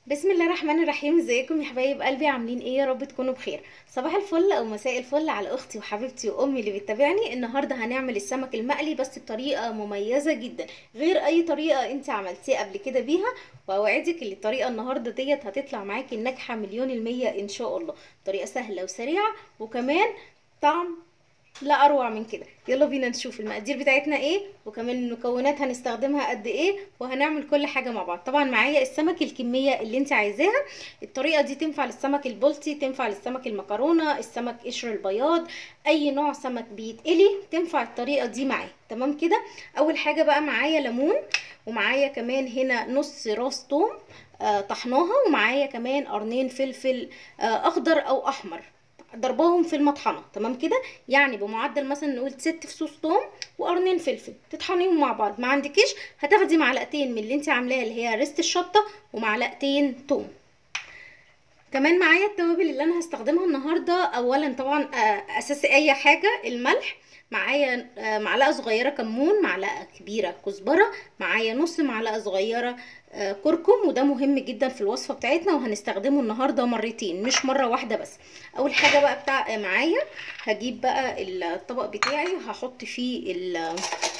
بسم الله الرحمن الرحيم ازيكم يا حبايب قلبي عاملين ايه يا رب تكونوا بخير صباح الفل او مساء الفل على اختي وحبيبتي وامي اللي بتتابعني النهارده هنعمل السمك المقلي بس بطريقه مميزه جدا غير اي طريقه انت عملتيها قبل كده بيها واوعدك ان الطريقه النهارده ديت هتطلع معاكي ناجحه مليون المية ان شاء الله طريقه سهله وسريعه وكمان طعم لا اروع من كده يلا بينا نشوف المقادير بتاعتنا ايه وكمان المكونات هنستخدمها قد ايه وهنعمل كل حاجه مع بعض طبعا معايا السمك الكميه اللي انت عايزاها الطريقه دي تنفع للسمك البلطي تنفع للسمك المكرونه السمك قشر البياض اي نوع سمك بيتقلي تنفع الطريقه دي معاه تمام كده اول حاجه بقى معايا ليمون ومعايا كمان هنا نص راس توم آه طحناها ومعايا كمان قرنين فلفل آه اخضر او احمر ضرباهم في المطحنه تمام كده يعني بمعدل مثلا نقول ست فصوص توم وقرنين فلفل تطحنيهم مع بعض ما عندكيش هتاخدي معلقتين من اللي انت عاملاه اللي هي ريست الشطه ومعلقتين توم كمان معايا التوابل اللي انا هستخدمها النهارده اولا طبعا اساس اي حاجه الملح معايا معلقه صغيره كمون معلقه كبيره كزبره معايا نص معلقه صغيره كركم وده مهم جدا في الوصفه بتاعتنا وهنستخدمه النهارده مرتين مش مره واحده بس اول حاجه بقى بتاع معايا هجيب بقى الطبق بتاعي وهحط فيه ال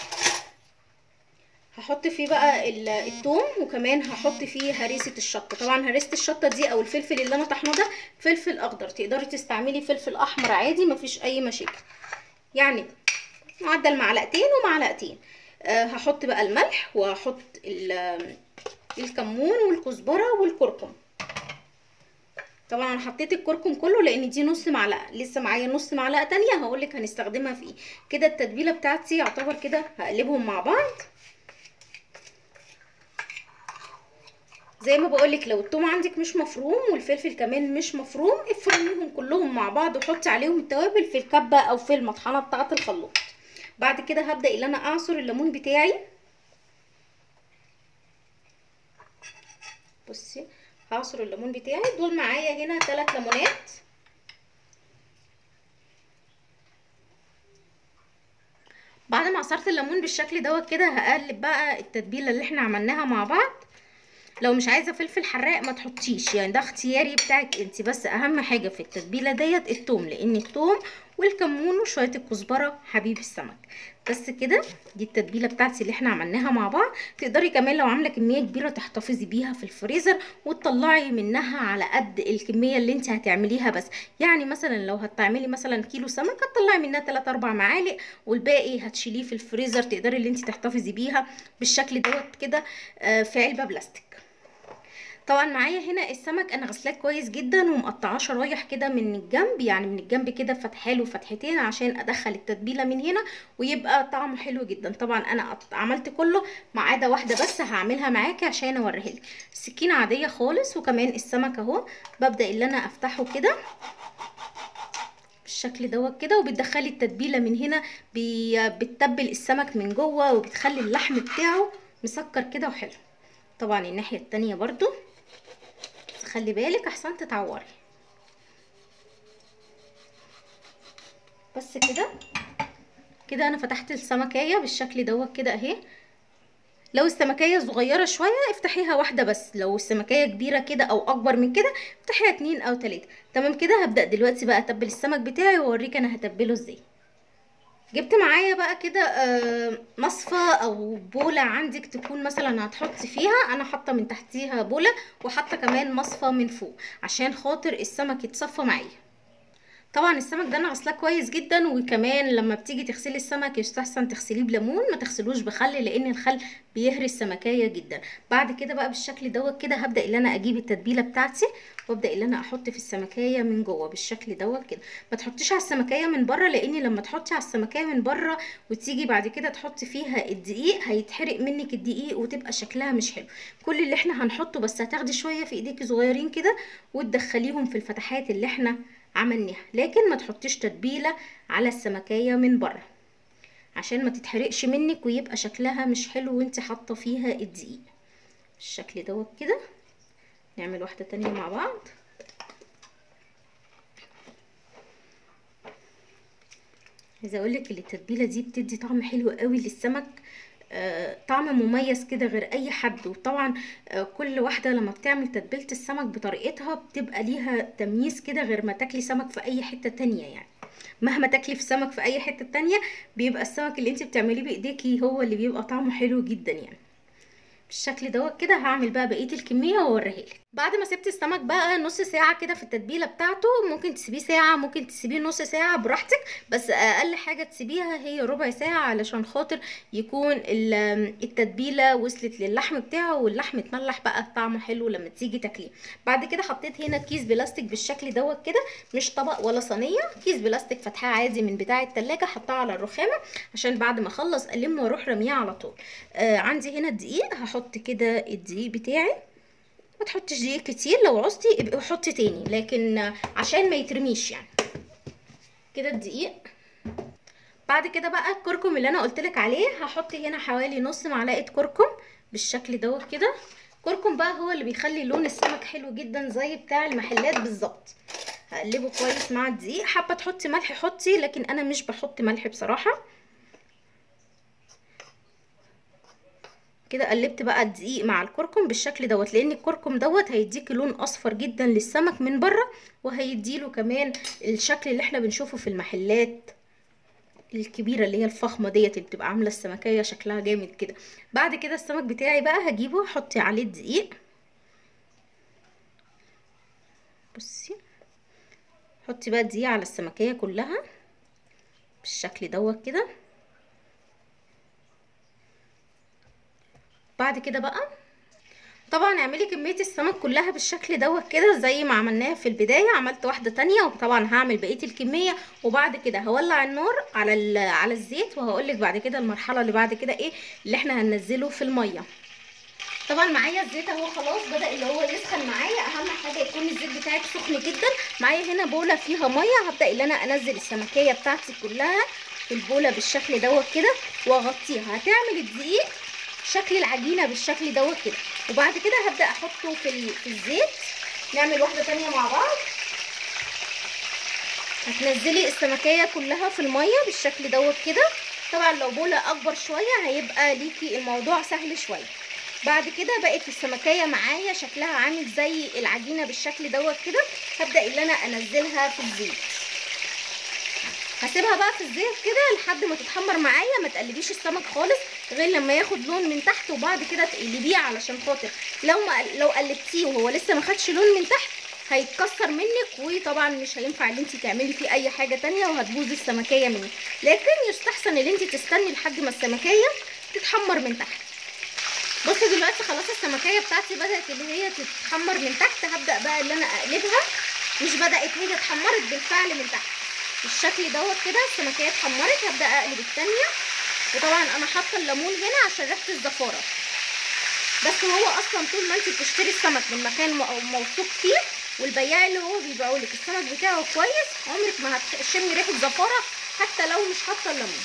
هحط فيه بقى الثوم وكمان هحط فيه هريسه الشطه طبعا هريسه الشطه دي او الفلفل اللي انا طحنه ده فلفل اخضر تقدري تستعملي فلفل احمر عادي مفيش اي مشاكل يعني معدل معلقتين ومعلقتين أه هحط بقى الملح وهحط الكمون والكزبره والكركم طبعا انا حطيت الكركم كله لان دي نص معلقه لسه معايا نص معلقه تانية هقولك هنستخدمها في ايه كده التتبيله بتاعتي يعتبر كده هقلبهم مع بعض زي ما بقولك لو التوم عندك مش مفروم والفلفل كمان مش مفروم افرميهم كلهم مع بعض وحطي عليهم التوابل في الكبه او في المطحنه بتاعه الخلاط بعد كده هبدا ان انا اعصر الليمون بتاعي بصي هعصر الليمون بتاعي دول معايا هنا 3 ليمونات بعد ما عصرت الليمون بالشكل دوت كده هقلب بقى التتبيله اللي احنا عملناها مع بعض لو مش عايزه فلفل حراق ما تحطيش يعني ده اختياري بتاعك انت بس اهم حاجه في التتبيله ديت التوم لان التوم والكمون وشويه الكزبره حبيب السمك بس كده دي التتبيله بتاعتي اللي احنا عملناها مع بعض تقدري كمان لو عامله كميه كبيره تحتفظي بيها في الفريزر وتطلعي منها على قد الكميه اللي انت هتعمليها بس يعني مثلا لو هتعملي مثلا كيلو سمك هتطلعي منها 3 4 معالق والباقي هتشيليه في الفريزر تقدري اللي انت تحتفظي بيها بالشكل دوت كده في علبه بلاستيك طبعا معايا هنا السمك انا غسلاه كويس جدا ومقطعاه شرايح كده من الجنب يعني من الجنب كده فتحاله فتحتين عشان ادخل التتبيله من هنا ويبقى طعمه حلو جدا طبعا انا عملت كله ما عدا واحده بس هعملها معاكي عشان اوريها لك سكينه عاديه خالص وكمان السمك اهو ببدا ان انا افتحه كده بالشكل دوت كده وبتدخلي التتبيله من هنا بتتبل السمك من جوه وبتخلي اللحم بتاعه مسكر كده وحلو طبعا الناحيه التانية برضو خلي بالك احسن تتعوري بس كده كده انا فتحت السمكيه بالشكل دوت كده اهي لو السمكيه صغيره شويه افتحيها واحده بس لو السمكيه كبيره كده او اكبر من كده افتحيها اتنين او تلاته تمام كده هبدا دلوقتي بقى اتبل السمك بتاعي واوريك انا هتبله ازاي جبت معايا بقى كده مصفى او بوله عندك تكون مثلا هتحطي فيها انا حاطه من تحتيها بوله وحاطه كمان مصفى من فوق عشان خاطر السمك يتصفى معايا طبعا السمك ده انا غسلاه كويس جدا وكمان لما بتيجي تغسلي السمك يستحسن تغسليه بليمون ما تغسلوش بخل لان الخل بيهري السمكيه جدا بعد كده بقى بالشكل دوت كده هبدا ان انا اجيب التتبيله بتاعتي وابدا ان انا احط في السمكيه من جوه بالشكل دوت كده ما تحطيش على السمكيه من بره لان لما تحطي على السمكيه من بره وتيجي بعد كده تحطي فيها الدقيق هيتحرق منك الدقيق وتبقى شكلها مش حلو كل اللي احنا هنحطه بس هتاخدي شويه في ايديكي صغيرين كده وتدخليهم في الفتحات اللي احنا عملناها لكن ما تحطيش تتبيله على السمكيه من بره عشان ما تتحرقش منك ويبقى شكلها مش حلو وانت حاطه فيها الدقيق بالشكل دوت كده نعمل واحده تانية مع بعض عايزه اقولك ان التتبيله دي بتدي طعم حلو قوي للسمك آه، طعم مميز كده غير اي حد وطبعا آه، كل واحده لما بتعمل تتبيله السمك بطريقتها بتبقى ليها تمييز كده غير ما تاكلي سمك في اي حته تانية يعني مهما تاكلي في سمك في اي حته تانية بيبقى السمك اللي انت بتعمليه بايديكي هو اللي بيبقى طعمه حلو جدا يعني بالشكل دوت كده هعمل بقى بقيه الكميه واوريها لك بعد ما سبت السمك بقى نص ساعه كده في التتبيله بتاعته ممكن تسيبيه ساعه ممكن تسيبيه نص ساعه براحتك بس اقل حاجه تسيبيها هي ربع ساعه علشان خاطر يكون ال- التتبيله وصلت للحم بتاعه واللحم اتملح بقى طعمه حلو لما تيجي تاكليه بعد كده حطيت هنا كيس بلاستيك بالشكل دوت كده مش طبق ولا صينيه كيس بلاستيك فتحاه عادي من بتاع التلاجة حطاه على الرخامه عشان بعد ما اخلص المه واروح رميه على طول آه عندي هنا الدقيق هحط كده الدقيق بتاعي ما تحطش دقيق كتير لو عوزتي ابقي حطي تاني لكن آه، عشان ما يترميش يعني كده الدقيق بعد كده بقى الكركم اللي انا قلتلك عليه هحط هنا حوالي نص معلقه كركم بالشكل دوت كده كركم بقى هو اللي بيخلي لون السمك حلو جدا زي بتاع المحلات بالظبط هقلبه كويس مع الدقيق حابه تحطي ملح حطي لكن انا مش بحط ملح بصراحه كده قلبت بقى الدقيق مع الكركم بالشكل دوت لان الكركم دوت هيديكي لون اصفر جدا للسمك من بره وهيديله كمان الشكل اللي احنا بنشوفه في المحلات الكبيره اللي هي الفخمه ديت اللي بتبقى عامله السمكيه شكلها جامد كده بعد كده السمك بتاعي بقى هجيبه احطي عليه الدقيق بصي حطي بقى الدقيق على السمكيه كلها بالشكل دوت كده بعد كده بقى طبعا اعملي كمية السمك كلها بالشكل دوت كده زي ما عملناها في البداية عملت واحدة تانية وطبعا هعمل بقية الكمية وبعد كده هولع النار على ال- على الزيت وهقولك بعد كده المرحلة اللي بعد كده ايه اللي احنا هننزله في المية طبعا معايا الزيت اهو خلاص بدا اللي هو يسخن معايا اهم حاجه يكون الزيت بتاعك سخن جدا معايا هنا بوله فيها ميه هبدا اللي انا انزل السمكيه بتاعتي كلها في البوله بالشكل دوت كده واغطيها هتعمل الدقيق شكل العجينه بالشكل دوت كده وبعد كده هبدا احطه في ال- في الزيت نعمل واحده تانية مع بعض هتنزلي السمكيه كلها في الميه بالشكل دوت كده طبعا لو بوله اكبر شويه هيبقى ليكي الموضوع سهل شويه بعد كده بقت السمكيه معايا شكلها عامل زي العجينه بالشكل دوت كده هبدا اللي انا انزلها في الزيت هسيبها بقى في الزيت كده لحد ما تتحمر معايا ما تقلبيش السمك خالص غير لما ياخد لون من تحت وبعد كده تقلبيه علشان خاطر لو ما لو قلبتيه وهو لسه ما خدش لون من تحت هيتكسر منك وطبعا مش هينفع ان انت تعملي فيه اي حاجه تانية وهتبوظ السمكيه منك لكن يستحسن ان انت تستني لحد ما السمكيه تتحمر من تحت بصي دلوقتي خلاص السمكيه بتاعتي بدات اللي هي تتحمر من تحت هبدا بقى اللي انا اقلبها مش بدات هي اتحمرت بالفعل من تحت بالشكل دوت كده السمكيه اتحمرت هبدا اقلب التانية وطبعا انا حاطه الليمون هنا عشان ريحه الزفاره بس هو اصلا طول ما انت بتشتري السمك من مكان م- موثوق فيه والبياع اللي هو بيبيعوا لك السمك بتاعه كويس عمرك ما هتشمي ريحه زفاره حتى لو مش حاطه الليمون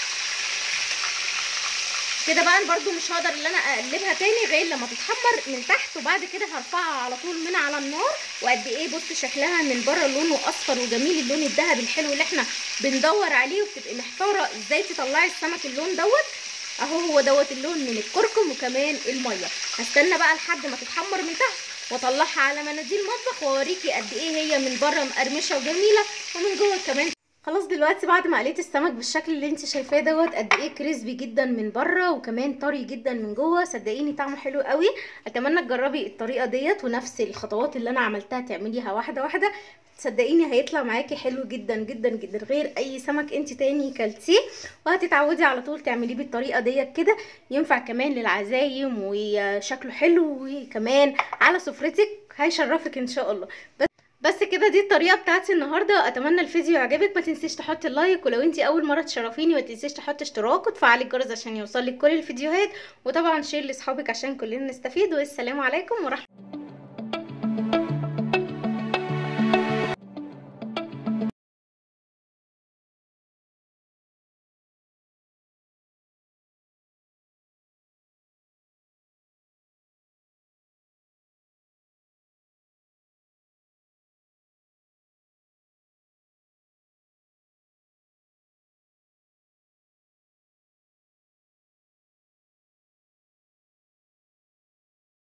كده بقى أنا برضو مش هقدر ان انا اقلبها تاني غير لما تتحمر من تحت وبعد كده هرفعها على طول من على النار وقد ايه بصي شكلها من بره لونه اصفر وجميل اللون الذهبي الحلو اللي احنا بندور عليه وبتبقي محتاره ازاي تطلعي السمك اللون دوت اهو هو دوت اللون من الكركم وكمان الميه هستنى بقى لحد ما تتحمر من تحت واطلعها على مناديل مطبخ واوريكي قد ايه هي من بره مقرمشه وجميله ومن جوه كمان خلاص دلوقتي بعد ما قليت السمك بالشكل اللي انت شايفاه دوت قد ايه كريسبي جدا من بره وكمان طري جدا من جوه صدقيني طعمه حلو قوي اتمنى تجربي الطريقه ديت ونفس الخطوات اللي انا عملتها تعمليها واحده واحده صدقيني هيطلع معاكي حلو جدا جدا جدا غير اي سمك انت تاني كلتيه وهتتعودي على طول تعمليه بالطريقه ديت كده ينفع كمان للعزايم وشكله حلو وكمان على سفرتك هيشرفك ان شاء الله بس بس كده دي الطريقه بتاعتي النهارده اتمنى الفيديو يعجبك ما تنسيش تحطي اللايك ولو انت اول مره تشرفيني ما تنسيش تحطي اشتراك وتفعلي الجرس عشان يوصلك كل الفيديوهات وطبعا شير لاصحابك عشان كلنا نستفيد والسلام عليكم ورحمه